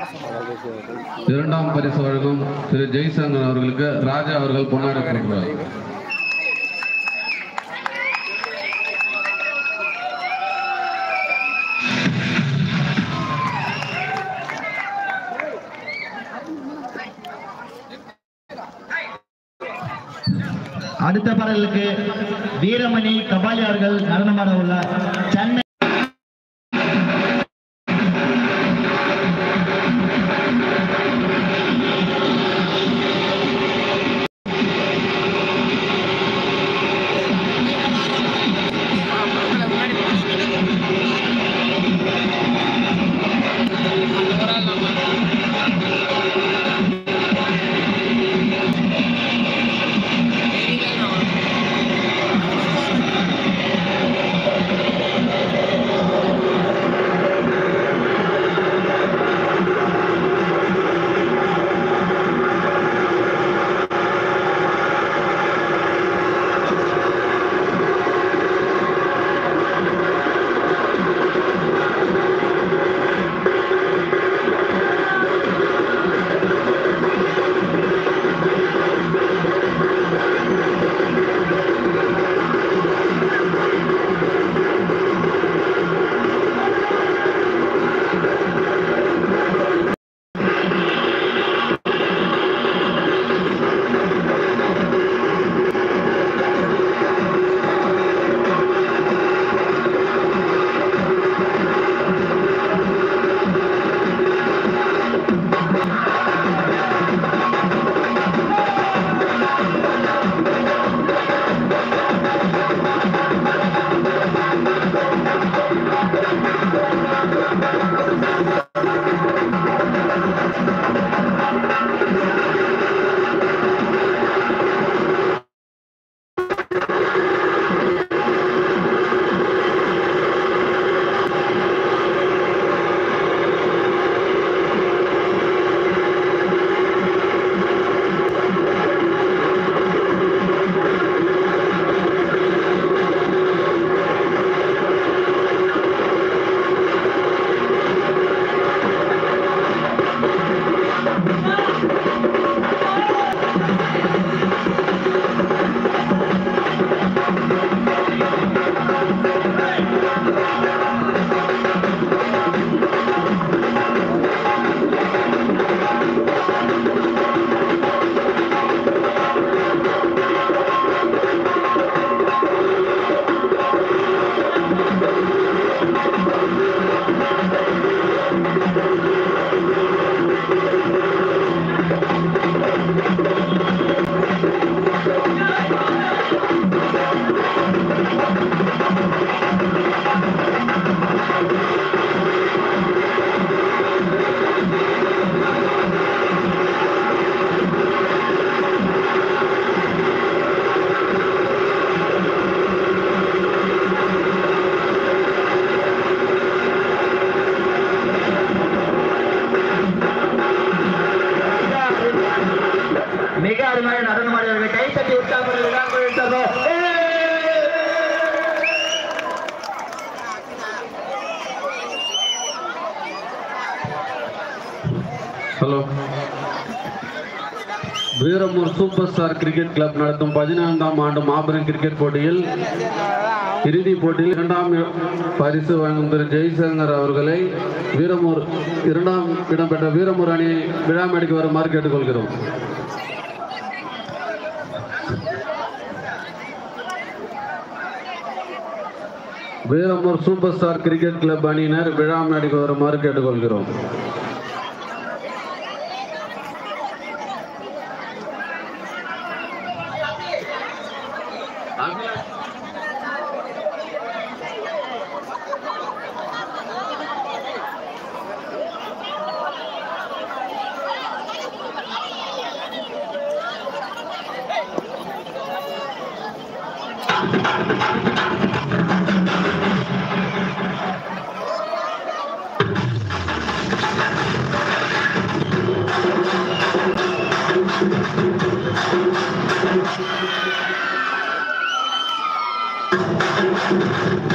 இரண்டாம் பரிசு வழங்கும் திரு ஜெய்சங்கர் அவர்களுக்கு ராஜா அவர்கள் பொன்னாடை கொடுக்கிறார் அடுத்த பாடலுக்கு வீரமணி கபாலி அவர்கள் நடனமாட உள்ளார் சென்னை மிக அருமையாக நடனமாடியவர்கள் கைத்தட்டி உற்சாகப்படுகிறார்கள் hello Veeramoor super star cricket club நடத்தும் பதினைந்தாம் ஆண்டு மாபெரும் கிரிக்கெட் போட்டியில் இறுதிப் போட்டியில் இரண்டாம் இ- பரிசு வழங்கும் திரு ஜெய்சங்கர் அவர்களை வீரமூர் இரண்டாம் இடம் பெற்ற வீரமூர் அணி விழாமேடைக்கு வருமாறு கேட்டுக்கொள்கிறோம் வீரமூர் சூப்பர் ஸ்டார் கிரிக்கெட் கிளப் அணியினர் விழா மேடைக்கு வருமாறு கேட்டுக்கொள்கிறோம் Thank